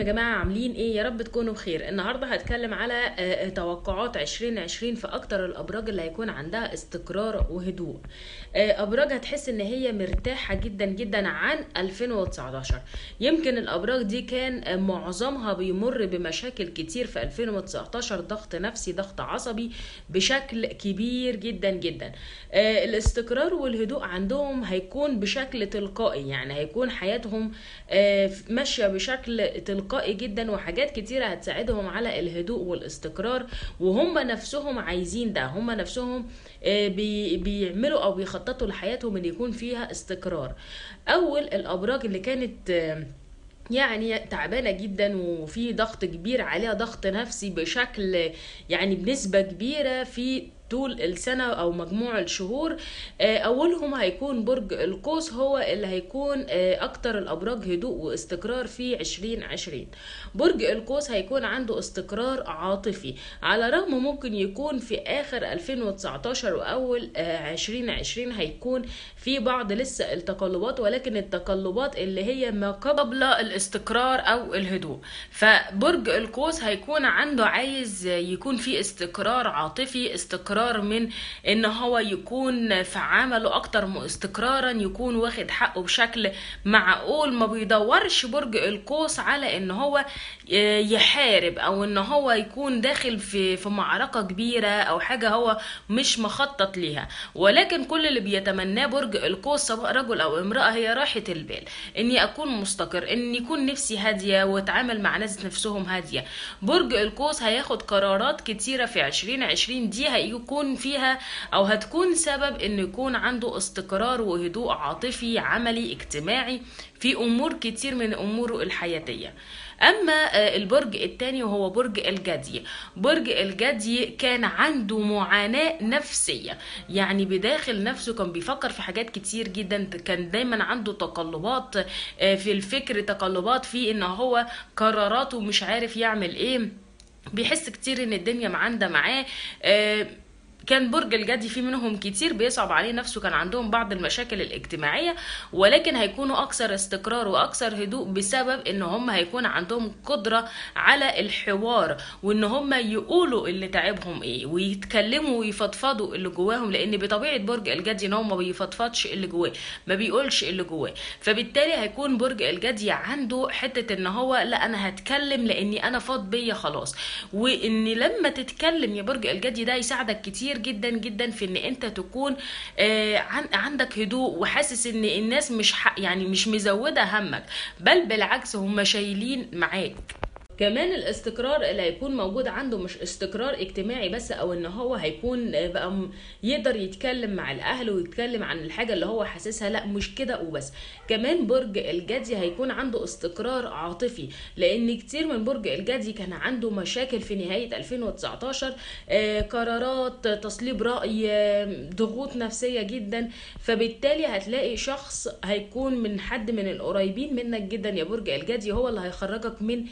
يا جماعة عاملين ايه يا رب تكونوا بخير النهاردة هتكلم على آه، آه، توقعات 2020 في اكتر الابراج اللي هيكون عندها استقرار وهدوء آه، ابراج هتحس ان هي مرتاحة جدا جدا عن 2019 يمكن الابراج دي كان آه، معظمها بيمر بمشاكل كتير في 2019 ضغط نفسي ضغط عصبي بشكل كبير جدا جدا آه، الاستقرار والهدوء عندهم هيكون بشكل تلقائي يعني هيكون حياتهم آه، ماشية بشكل تلقائي جدا وحاجات كتيرة هتساعدهم على الهدوء والاستقرار وهم نفسهم عايزين ده هم نفسهم آه، بي- بيعملوا او بيخططوا لحياتهم ان يكون فيها استقرار اول الابراج اللي كانت آه، يعني تعبانة جدا وفي ضغط كبير عليها ضغط نفسي بشكل يعني بنسبة كبيرة في طول السنة أو مجموع الشهور آه، أولهم هيكون برج القوس هو اللي هيكون آه، أكتر الأبراج هدوء واستقرار في 2020 برج القوس هيكون عنده استقرار عاطفي على رغم ممكن يكون في آخر 2019 وأول آه، 2020 هيكون في بعض لسه التقلبات ولكن التقلبات اللي هي ما قبل الاستقرار أو الهدوء فبرج القوس هيكون عنده عايز يكون في استقرار عاطفي استقرار من ان هو يكون في عمله اكتر من استقرارا يكون واخد حقه بشكل معقول ما بيدورش برج القوس على ان هو يحارب او ان هو يكون داخل في في معركة كبيرة او حاجة هو مش مخطط ليها ولكن كل اللي بيتمناه برج القوس سواء رجل او امرأة هي راحة البال اني اكون مستقر ان يكون نفسي هادية واتعامل مع ناس نفسهم هادية برج القوس هياخد قرارات كتيرة في 2020 دي هيكون فيها او هتكون سبب ان يكون عنده استقرار وهدوء عاطفي عملي اجتماعي في امور كتير من اموره الحياتية اما آه، البرج التاني وهو برج الجدي برج الجدي كان عنده معاناة نفسية يعني بداخل نفسه كان بيفكر في حاجات كتير جدا كان دايما عنده تقلبات آه، في الفكر تقلبات في ان هو قراراته مش عارف يعمل ايه بيحس كتير ان الدنيا معاندة معاه آه، كان برج الجدي في منهم كتير بيصعب عليه نفسه كان عندهم بعض المشاكل الاجتماعية ولكن هيكونوا أكثر استقرار وأكثر هدوء بسبب إن هم هيكون عندهم قدرة على الحوار وإن هم يقولوا اللي تعبهم إيه ويتكلموا ويفضفضوا اللي جواهم لأن بطبيعة برج الجدي إن هو ما بيفضفضش اللي جواه ما بيقولش اللي جواه فبالتالي هيكون برج الجدي عنده حتة إن هو لا أنا هتكلم لأني أنا فاض بيا خلاص وإن لما تتكلم يا برج الجدي ده يساعدك كتير جدا جدا في ان انت تكون آه عن عندك هدوء وحاسس ان الناس مش ح- يعني مش مزوده همك بل بالعكس هم شايلين معاك كمان الاستقرار اللي هيكون موجود عنده مش استقرار اجتماعي بس او ان هو هيكون آه، بقى م- يقدر يتكلم مع الاهل ويتكلم عن الحاجه اللي هو حاسسها لا مش كده وبس كمان برج الجدي هيكون عنده استقرار عاطفي لان كتير من برج الجدي كان عنده مشاكل في نهايه 2019 آه، قرارات تصليب راي آه، ضغوط نفسيه جدا فبالتالي هتلاقي شخص هيكون من حد من القريبين منك جدا يا برج الجدي هو اللي هيخرجك من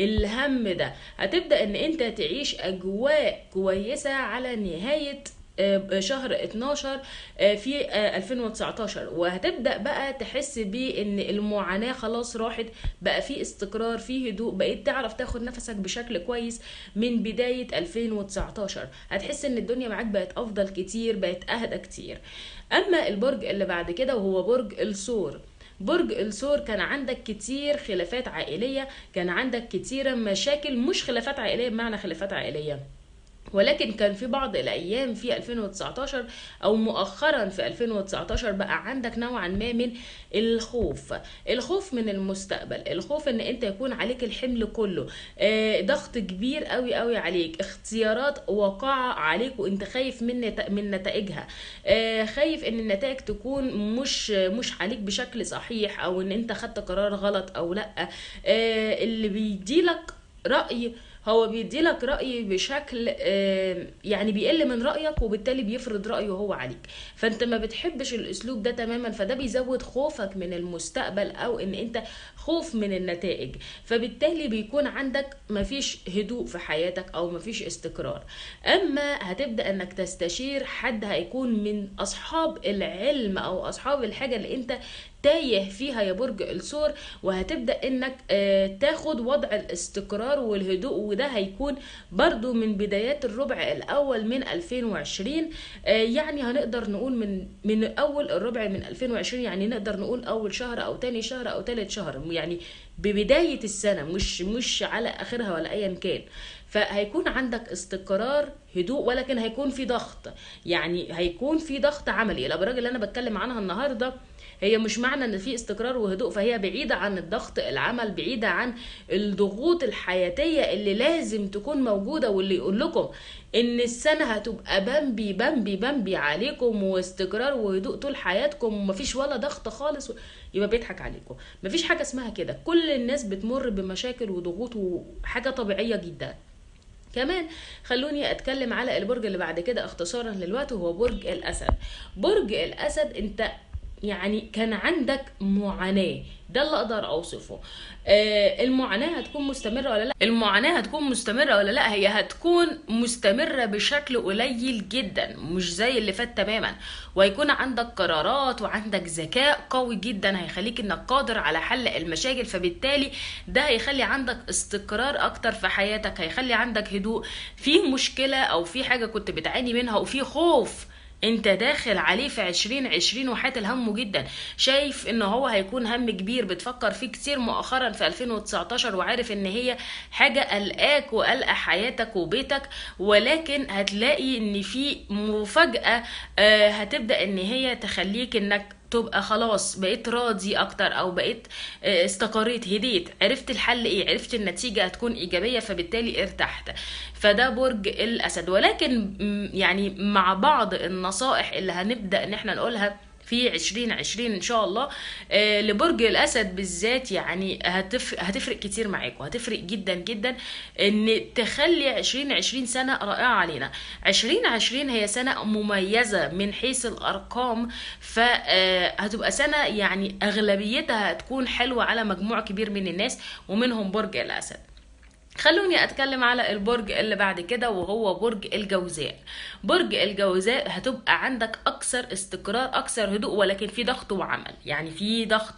الهم ده هتبدأ ان انت تعيش اجواء كويسة على نهاية آه، شهر 12 آه، في آه، 2019 وهتبدأ بقى تحس بان المعاناة خلاص راحت بقى في استقرار في هدوء بقيت تعرف تاخد نفسك بشكل كويس من بداية 2019 هتحس ان الدنيا معاك بقت افضل كتير بقت اهدى كتير اما البرج اللي بعد كده وهو برج الثور برج الثور كان عندك كتير خلافات عائلية كان عندك كتير مشاكل مش خلافات عائلية بمعنى خلافات عائلية ولكن كان في بعض الايام في 2019 او مؤخرا في 2019 بقى عندك نوعا ما من الخوف الخوف من المستقبل الخوف ان انت يكون عليك الحمل كله آه، ضغط كبير قوي قوي عليك اختيارات واقعة عليك وانت خايف من نت... من نتائجها آه، خايف ان النتائج تكون مش مش عليك بشكل صحيح او ان انت خدت قرار غلط او لا آه، اللي بيديلك رأي هو بيدي لك رأي بشكل آه، يعني بيقل من رأيك وبالتالي بيفرض رأيه هو عليك فانت ما بتحبش الاسلوب ده تماما فده بيزود خوفك من المستقبل او ان انت خوف من النتائج فبالتالي بيكون عندك مفيش هدوء في حياتك او مفيش استقرار اما هتبدأ انك تستشير حد هيكون من اصحاب العلم او اصحاب الحاجة اللي انت تايه فيها يا برج الثور وهتبدأ انك آه، تاخد وضع الاستقرار والهدوء وده هيكون برضو من بدايات الربع الاول من 2020 آه، يعني هنقدر نقول من من اول الربع من 2020 يعني نقدر نقول اول شهر او تاني شهر او تالت شهر يعني ببداية السنة مش مش على اخرها ولا ايا كان فهيكون عندك استقرار هدوء ولكن هيكون في ضغط يعني هيكون في ضغط عملي الابراج اللي انا بتكلم عنها النهارده هي مش معنى ان في استقرار وهدوء فهي بعيدة عن الضغط العمل بعيدة عن الضغوط الحياتية اللي لازم تكون موجودة واللي يقول لكم ان السنة هتبقى بامبي بامبي بامبي عليكم واستقرار وهدوء طول حياتكم ومفيش ولا ضغط خالص يبقى بيضحك عليكم مفيش حاجة اسمها كده كل الناس بتمر بمشاكل وضغوط وحاجة طبيعية جدا كمان خلوني اتكلم على البرج اللي بعد كده اختصارا للوقت وهو برج الاسد برج الاسد انت يعني كان عندك معاناة ده اللي اقدر اوصفه آه المعاناة هتكون مستمرة ولا لا المعاناة هتكون مستمرة ولا لا هي هتكون مستمرة بشكل قليل جدا مش زي اللي فات تماما وهيكون عندك قرارات وعندك ذكاء قوي جدا هيخليك انك قادر على حل المشاكل فبالتالي ده هيخلي عندك استقرار اكتر في حياتك هيخلي عندك هدوء في مشكلة او في حاجة كنت بتعاني منها وفي خوف انت داخل عليه في عشرين عشرين وحاتل همه جدا شايف ان هو هيكون هم كبير بتفكر فيه كتير مؤخرا في 2019 وعارف ان هي حاجة قلقاك وقلق حياتك وبيتك ولكن هتلاقي ان في مفاجأة آه، هتبدأ ان هي تخليك انك تبقى خلاص بقيت راضي اكتر او بقيت آه، استقريت هديت عرفت الحل ايه عرفت النتيجة هتكون ايجابية فبالتالي ارتحت فده برج الاسد ولكن م، يعني مع بعض النصائح اللي هنبدأ ان احنا نقولها في 2020 ان شاء الله آه لبرج الاسد بالذات يعني هتفرق هتفرق كتير معاكم هتفرق جدا جدا ان تخلي 2020 سنه رائعه علينا 2020 هي سنه مميزه من حيث الارقام فهتبقى سنه يعني اغلبيتها هتكون حلوه على مجموع كبير من الناس ومنهم برج الاسد خلوني اتكلم على البرج اللي بعد كده وهو برج الجوزاء برج الجوزاء هتبقى عندك اكثر استقرار اكثر هدوء ولكن في ضغط وعمل يعني في ضغط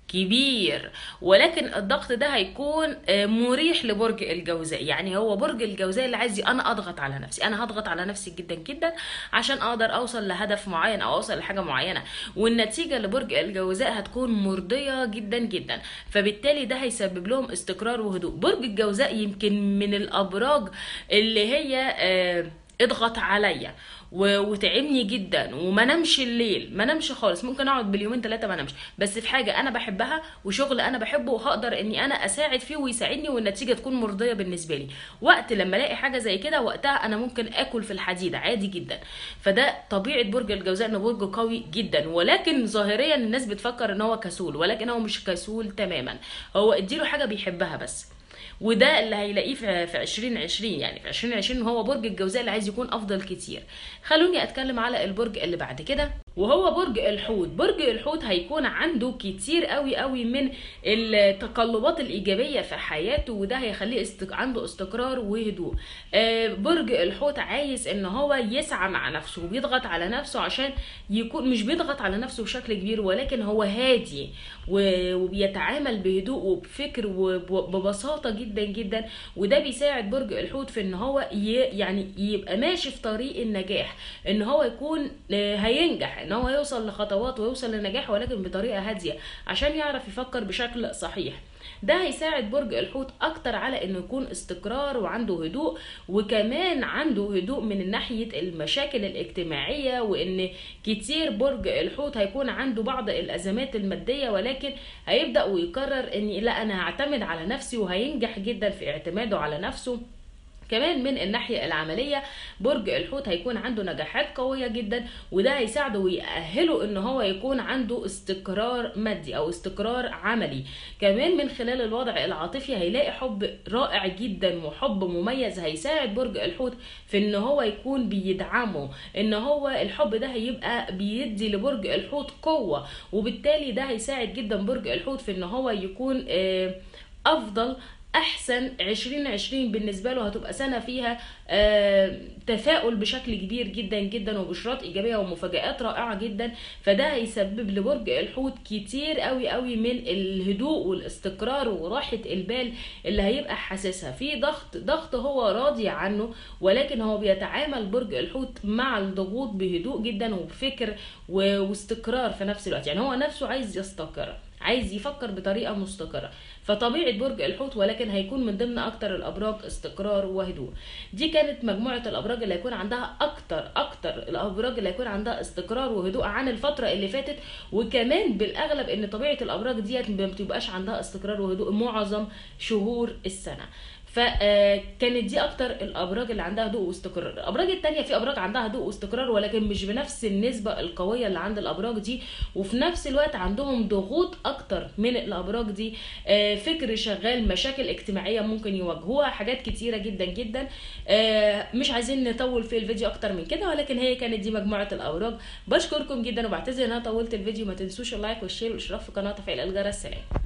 كبير ولكن الضغط ده هيكون آه، مريح لبرج الجوزاء يعني هو برج الجوزاء اللي عايز انا اضغط على نفسي انا هضغط على نفسي جدا جدا عشان اقدر اوصل لهدف معين او اوصل لحاجه معينه والنتيجه لبرج الجوزاء هتكون مرضيه جدا جدا فبالتالي ده هيسبب لهم استقرار وهدوء برج الجوزاء يمكن من الابراج اللي هي آه، اضغط عليا و- وتعبني جدا وما نمش الليل ما نمش خالص ممكن اقعد باليومين ثلاثه ما نمش بس في حاجه انا بحبها وشغل انا بحبه وهقدر اني انا اساعد فيه ويساعدني والنتيجه تكون مرضيه بالنسبه لي وقت لما الاقي حاجه زي كده وقتها انا ممكن اكل في الحديده عادي جدا فده طبيعه برج الجوزاء انه برج قوي جدا ولكن ظاهريا الناس بتفكر ان هو كسول ولكن هو مش كسول تماما هو اديله حاجه بيحبها بس وده اللي هيلاقيه في في 2020 يعني في 2020 هو برج الجوزاء اللي عايز يكون افضل كتير خلوني اتكلم على البرج اللي بعد كده وهو برج الحوت برج الحوت هيكون عنده كتير قوي قوي من التقلبات الايجابيه في حياته وده هيخليه استق... عنده استقرار وهدوء آه، برج الحوت عايز ان هو يسعى مع نفسه وبيضغط على نفسه عشان يكون مش بيضغط على نفسه بشكل كبير ولكن هو هادي و- وبيتعامل بهدوء وبفكر وببساطه جدا جدا وده بيساعد برج الحوت في ان هو ي... يعني يبقى ماشي في طريق النجاح ان هو يكون آه، هينجح ان هو يوصل لخطوات ويوصل للنجاح ولكن بطريقه هاديه عشان يعرف يفكر بشكل صحيح ده هيساعد برج الحوت اكتر على انه يكون استقرار وعنده هدوء وكمان عنده هدوء من ناحية المشاكل الاجتماعية وان كتير برج الحوت هيكون عنده بعض الازمات المادية ولكن هيبدأ ويقرر اني لا انا هعتمد على نفسي وهينجح جدا في اعتماده على نفسه كمان من الناحية العملية برج الحوت هيكون عنده نجاحات قوية جدا وده هيساعده ويأهله ان هو يكون عنده استقرار مادي او استقرار عملي كمان من خلال الوضع العاطفي هيلاقي حب رائع جدا وحب مميز هيساعد برج الحوت في ان هو يكون بيدعمه ان هو الحب ده هيبقى بيدي لبرج الحوت قوة وبالتالي ده هيساعد جدا برج الحوت في ان هو يكون آه، افضل احسن 2020 بالنسبه له هتبقى سنه فيها آه، تفاؤل بشكل كبير جدا جدا وبشرات ايجابيه ومفاجات رائعه جدا فده هيسبب لبرج الحوت كتير قوي قوي من الهدوء والاستقرار وراحه البال اللي هيبقى حاسسها في ضغط ضغط هو راضي عنه ولكن هو بيتعامل برج الحوت مع الضغوط بهدوء جدا وبفكر و- واستقرار في نفس الوقت يعني هو نفسه عايز يستقر عايز يفكر بطريقه مستقره فطبيعه برج الحوت ولكن هيكون من ضمن اكتر الابراج استقرار وهدوء دي كانت مجموعه الابراج اللي هيكون عندها اكتر اكتر الابراج اللي هيكون عندها استقرار وهدوء عن الفتره اللي فاتت وكمان بالاغلب ان طبيعه الابراج ديت ما بتبقاش عندها استقرار وهدوء معظم شهور السنه فكانت دي اكتر الابراج اللي عندها هدوء واستقرار الابراج التانية في ابراج عندها هدوء واستقرار ولكن مش بنفس النسبة القوية اللي عند الابراج دي وفي نفس الوقت عندهم ضغوط اكتر من الابراج دي آه، فكر شغال مشاكل اجتماعية ممكن يواجهوها حاجات كتيرة جدا جدا آه، مش عايزين نطول في الفيديو اكتر من كده ولكن هي كانت دي مجموعة الابراج بشكركم جدا وبعتذر ان انا طولت الفيديو ما تنسوش اللايك والشير والاشتراك في القناة وتفعيل الجرس سلام